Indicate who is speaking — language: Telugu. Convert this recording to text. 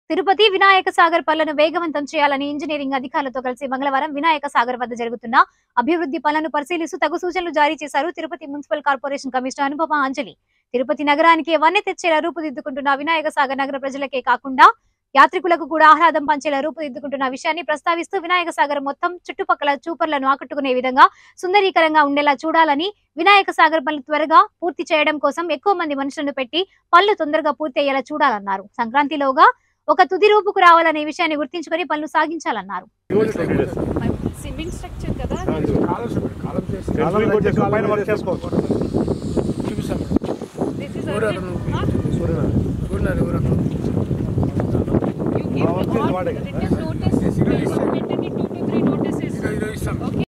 Speaker 1: తిరుపతి వినాయక సాగర్ పనులను వేగవంతం చేయాలని ఇంజనీరింగ్ అధికారులతో కలిసి మంగళవారం వినాయక సాగర్ వద్ద జరుగుతున్న అభివృద్ధి పనులను పరిశీలిస్తూ తగు సూచనలు జారీ చేశారు Tirupati municipal corporation commissioner Anupama Anjali Tirupati నగరానికి వన్నె తెచ్చేలా రూపుదిద్దుకుంటున్న వినాయక సాగర్ నగర ప్రజలకే కాకుండా యాత్రికులకు కూడా ఆహ్లాదం పంచేలా రూపుదిద్దుకుంటున్న విషయాన్ని ప్రస్తావిస్తూ వినాయక సాగర్ మొత్తం చుట్టుపక్కల చూపర్లను ఆకట్టుకునే విధంగా సుందరీకరంగా ఉండేలా చూడాలని వినాయక సాగర్ పనులు త్వరగా పూర్తి చేయడం కోసం ఎక్కువ మంది మనుషులను పెట్టి పనులు తొందరగా పూర్తి అయ్యేలా చూడాలన్నారు సంక్రాంతిలోగా ఒక తుది రూపుకు రావాలనే విషయాన్ని గుర్తించుకొని పనులు సాగించాలన్నారు
Speaker 2: సిమెంట్ స్ట్రక్చర్ కదా
Speaker 3: కాలం కొట్టేసి పైన వర్క్ చేసుకోవచ్చు
Speaker 2: దిస్ ఇస్
Speaker 4: ఎవరు అతను? చూడన్నారు ఎవరు అతను?
Speaker 2: యు గివ్
Speaker 3: వచ్చేసి వాడే.
Speaker 2: రిటన్ నోటీస్ పెట్టండి 2 టు 3 నోటీసెస్
Speaker 4: ఈరోజు ఇస్తాం
Speaker 2: ఓకే